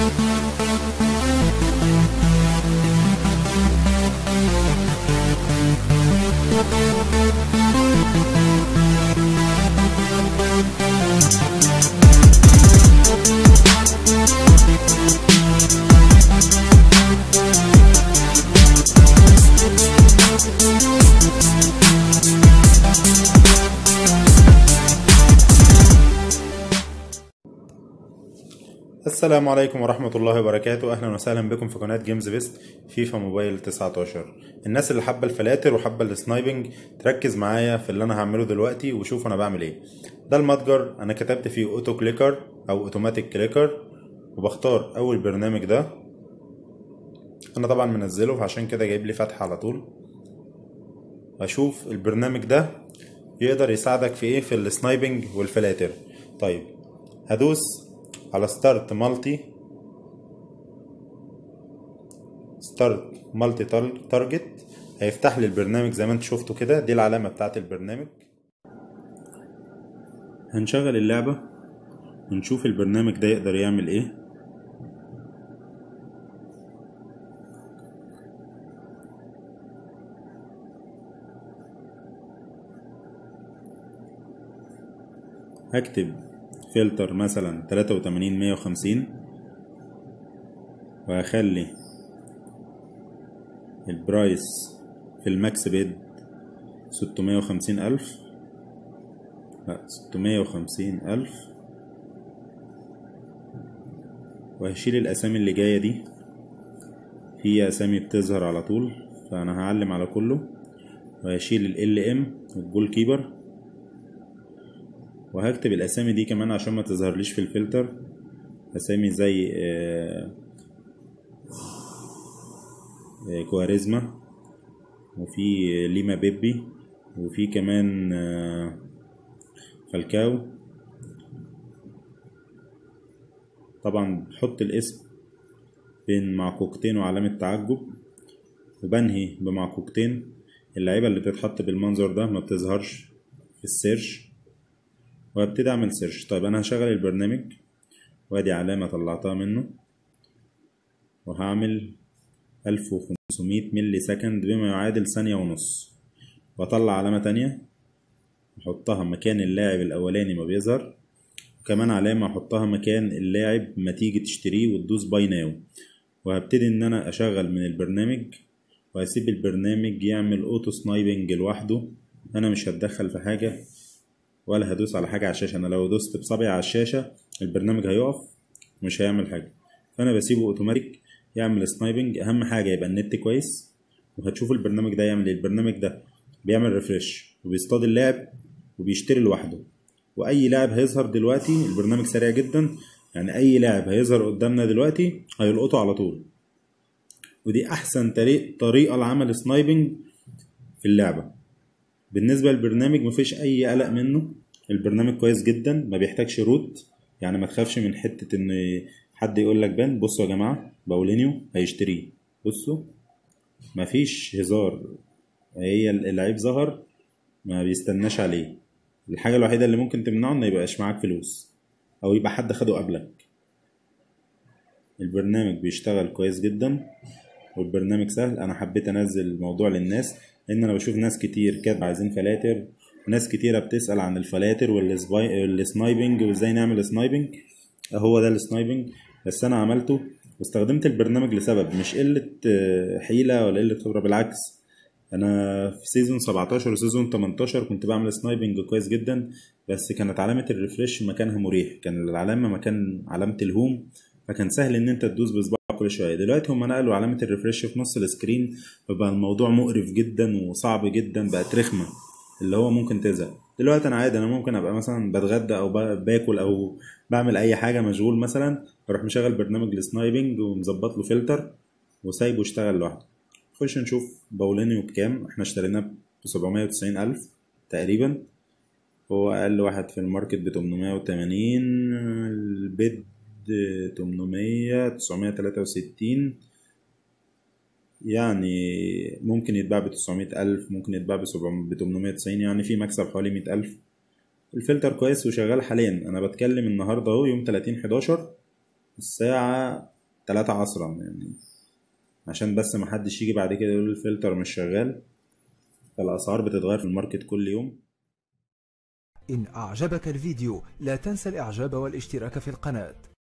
السلام عليكم ورحمة الله وبركاته أهلا وسهلا بكم في قناة جيمز بيست فيفا موبايل 19 الناس اللي حابة الفلاتر وحابة السنايبنج تركز معايا في اللي أنا هعمله دلوقتي وشوف أنا بعمل إيه ده المتجر أنا كتبت فيه أوتو كليكر أو أوتوماتيك كليكر وبختار أول برنامج ده أنا طبعا منزله عشان كده جايب لي فتحة على طول أشوف البرنامج ده يقدر يساعدك في إيه في السنايبنج والفلاتر طيب هدوس على ستارت مالتي ستارت مالتي تارجت هيفتح لي البرنامج زي ما انت شفتوا كده دي العلامة بتاعت البرنامج هنشغل اللعبة ونشوف البرنامج ده يقدر يعمل ايه هكتب فلتر مثلا تلاتة وتمانين مية وخمسين وهخلي البرايس في الماكس بيد ستمية وخمسين ألف لا ستمية وخمسين ألف وهشيل الأسامي اللي جاية دي في أسامي بتظهر على طول فأنا هعلم على كله وهشيل ال ام والجول كيبر وهكتب الاسامي دي كمان عشان ما تظهرليش في الفلتر اسامي زي كواريزما وفي ليما بيبي وفي كمان فالكاو طبعا بحط الاسم بين معكوكتين وعلامة تعجب وبنهي بمعكوكتين اللعيبة اللي بتتحط بالمنظر ده ما بتظهرش في السيرش وهبتدي اعمل سيرش طيب انا هشغل البرنامج وادي علامة طلعتها منه وهعمل ألف وخمسمية ملي سكند بما يعادل ثانية ونص واطلع علامة تانية احطها مكان اللاعب الاولاني ما بيظهر وكمان علامة احطها مكان اللاعب ما تيجي تشتريه وتدوس باي ناو وهبتدي ان انا اشغل من البرنامج وهسيب البرنامج يعمل اوتو سنايبنج لوحده انا مش هتدخل في حاجة ولا هدوس على حاجة على الشاشة أنا لو دوست بصبعي على الشاشة البرنامج هيقف مش هيعمل حاجة فأنا بسيبه أوتوماتيك يعمل سنايبنج أهم حاجة يبقى النت كويس وهتشوفوا البرنامج ده يعمل إيه البرنامج ده بيعمل ريفرش وبيصطاد اللاعب وبيشتري لوحده وأي لاعب هيظهر دلوقتي البرنامج سريع جدا يعني أي لاعب هيظهر قدامنا دلوقتي هيلقطه على طول ودي أحسن طريق طريقة لعمل سنايبنج في اللعبة بالنسبة للبرنامج مفيش أي قلق منه البرنامج كويس جدا ما بيحتاجش روت يعني ما تخافش من حتة إن حد يقول لك بان بصوا يا جماعة باولينيو هيشتريه بصوا مفيش هزار هي اللعيب ظهر ما بيستناش عليه الحاجة الوحيدة اللي ممكن تمنعه إن يبقاش معاك فلوس أو يبقى حد خده قبلك البرنامج بيشتغل كويس جدا والبرنامج سهل أنا حبيت أنزل الموضوع للناس لان انا بشوف ناس كتير كده عايزين فلاتر ناس كتيرة بتسأل عن الفلاتر والسنايبنج وازاي نعمل سنايبنج هو ده السنايبنج بس انا عملته واستخدمت البرنامج لسبب مش قلة حيلة ولا قلة خبرة بالعكس انا في سيزون 17 وسيزون 18 كنت بعمل سنايبنج كويس جدا بس كانت علامة الريفرش مكانها مريح كان العلامة مكان علامة الهوم فكان سهل ان انت تدوس بصباعك كل شويه دلوقتي هم نقلوا علامه الريفرش في نص السكرين فبقى الموضوع مقرف جدا وصعب جدا بقت رخمه اللي هو ممكن تزهق دلوقتي انا عادي انا ممكن ابقى مثلا بتغدى او باكل او بعمل اي حاجه مشغول مثلا اروح مشغل برنامج السنايبنج ومظبط له فلتر وسايبه يشتغل لوحده نخش نشوف باولينيو بكام احنا اشتريناه ب 790 الف تقريبا هو اقل واحد في الماركت ب 880 البيد 800 963 يعني ممكن يتباع ب 900 ألف ممكن يتباع ب 890 يعني في مكسب حوالي 100 ألف الفلتر كويس وشغال حاليا أنا بتكلم النهاردة أهو يوم 30 11 الساعة تلاتة عصرا يعني عشان بس محدش يجي بعد كده يقول الفلتر مش شغال فالأسعار بتتغير في الماركت كل يوم إن أعجبك الفيديو لا تنسى الإعجاب والاشتراك في القناة